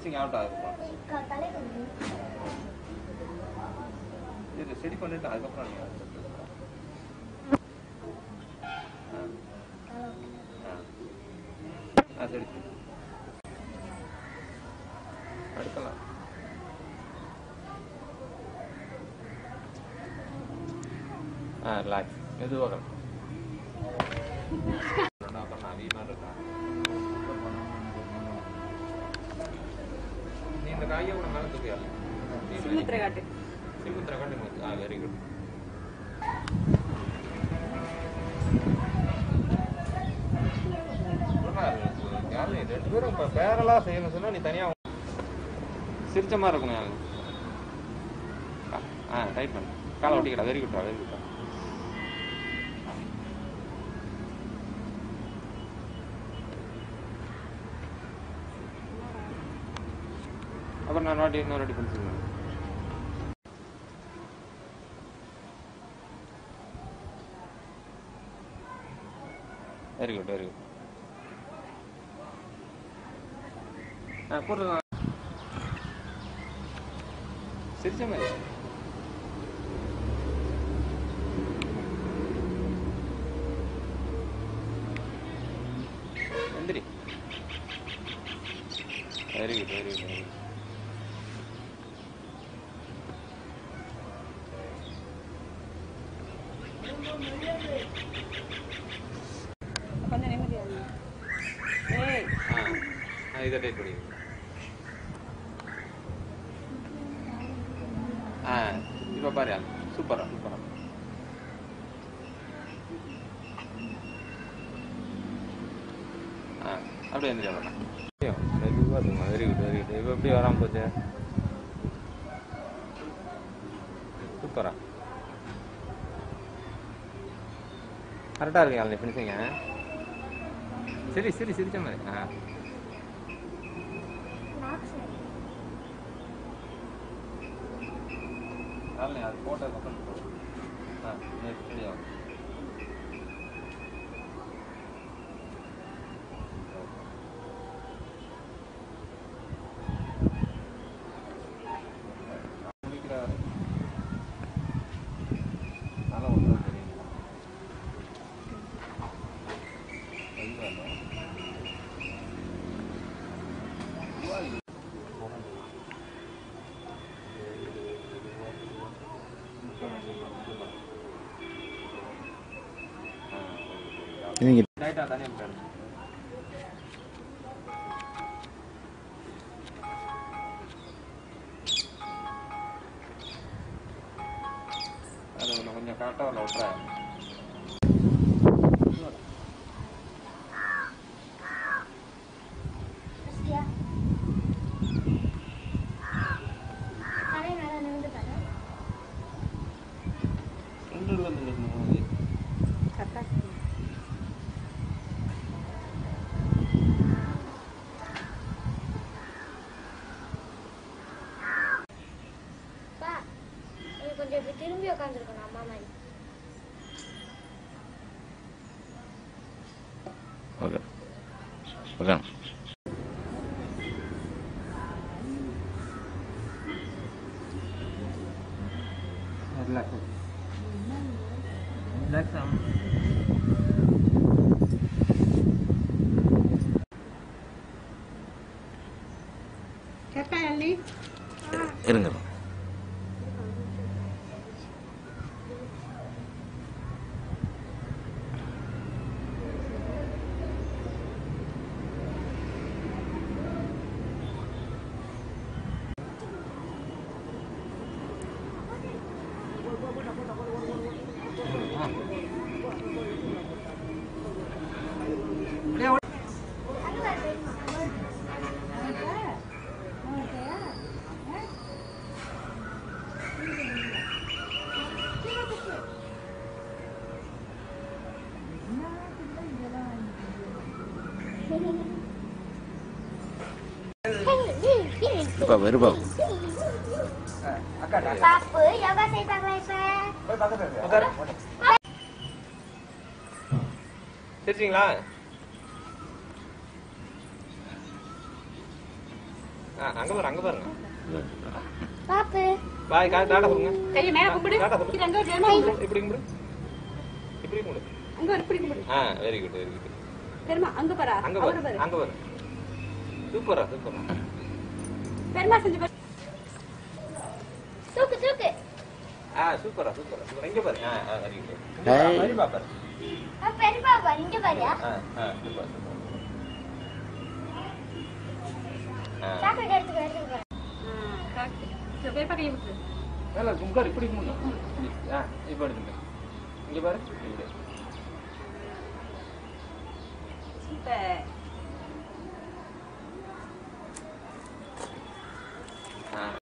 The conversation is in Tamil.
ஃபினிஷிங் அவுட் ஆகிருக்கும் இது ஸ்டடி பண்ணிட்டு அதுக்கப்புறம் நீங்கள் ஆ சரி அடுக்கலாம் ஆ ரிலாக்ஸ் மெதுவாக அப்புறம் நான் வீணாக இருக்கேன் நீ இந்த காயை உன மேலே தூக்கியால சுமித்ரா காட்டு சிமுத்திர கண்டு ஆ வெரி குட் யாரும் ரெண்டு பேரும் இப்போ பேரெல்லாம் செய்யணும் சொன்னா நீ தனியாக சிரிச்ச மாதிரி இருக்கும் எனக்கு ஆ ரைட் பண்ணு காலை ஒட்டிக்கடா வெரி குட்ரா வெரி குட்ரா அப்புறம் நான் வாட்டி இன்னொரு வாட்டி பிடிச்சிருந்தேன் வெரி குட் வெரி குட் ஆ போட்டுருங்க சிரிச்ச மாதிரி எந்திரி very good very good very good கொஞ்சம் நிம்மதியா இரு. ஏய் ஆ ஆ இதை டைப் பண்ணி ஆ இப்போ பாரு சூப்பரா சூப்பரா ஆ அப்படியே எந்திரி அவ்வளோ மெதுவாக இருக்குமா வெரி குட் வெரி குட் இப்போ எப்படி வராமல் போச்சு சூப்பரா கரெக்டாக இருக்கு நீ ஃபினிஷிங்க சரி சரி சிரிச்ச மாதிரி ஆ அதனால அது போட்டதுக்கப்புறம் ஆ நெக்ஸ்ட் ஆகும் முடிக்கிறாரு நல்லா ஒன்றும் தெரியும் நீங்க லைட்டாக தனியாக போயிடு அது ஒன்று கொஞ்சம் கரெக்டாக ஒன்று விட்றேன் ரெண்டு வந்து நிறுத்தணும் கரெக்டா கொஞ்சம் இப்படி திரும்பி உட்காந்துருக்கணும் அம்மா மாதிரி ஓகே ஓகே ரிலாக்ஸ் ரிலாக்ஸ் ஆகும் கரெக்டா அள்ளி இருங்க இப்போ வெறுப்பா பாப்பு யோகா செய்வாங்களா இப்ப சிரிச்சிங்களா ஆ, அங்க பாரு அங்க பாருங்க பாப்பு பாய் கா டாடா சொல்லுங்க கையை மேல கும்பிடு டாடா சொல்லு இது அங்க ஒரு வேணுமா கும்பிடு. இப்படி கும்பிடு இப்படி கும்பிடு அங்க ஒரு இப்படி கும்பிடு ஆ வெரி குட் வெரி குட் பெருமா அங்க பாரா அங்க அவரு பாரு பாரு அங்க பாரு சூப்பரா சூப்பரா பெருமா செஞ்சு பாரு தூக்கு தூக்கு ஆ சூப்பரா சூப்பரா சூப்பரா இங்க பாரு ஆ ஆ வெரி குட் Hey. வெரி பாப்பர் அப்ப பெரியப்பா பாரு இங்க பாரியா ஆ ஆ சூப்பர் சூப்பர் ஆ சாக்லேட் எடுத்துக்க எடுத்துக்க கரெக்ட் சரி பெருப்பா கையை விட்டுரு மேல கும்பர் இப்படி கும்பிடணும் ஆ இப்போ எடுத்துங்க இங்க பாரு இப்படி சூப்பர்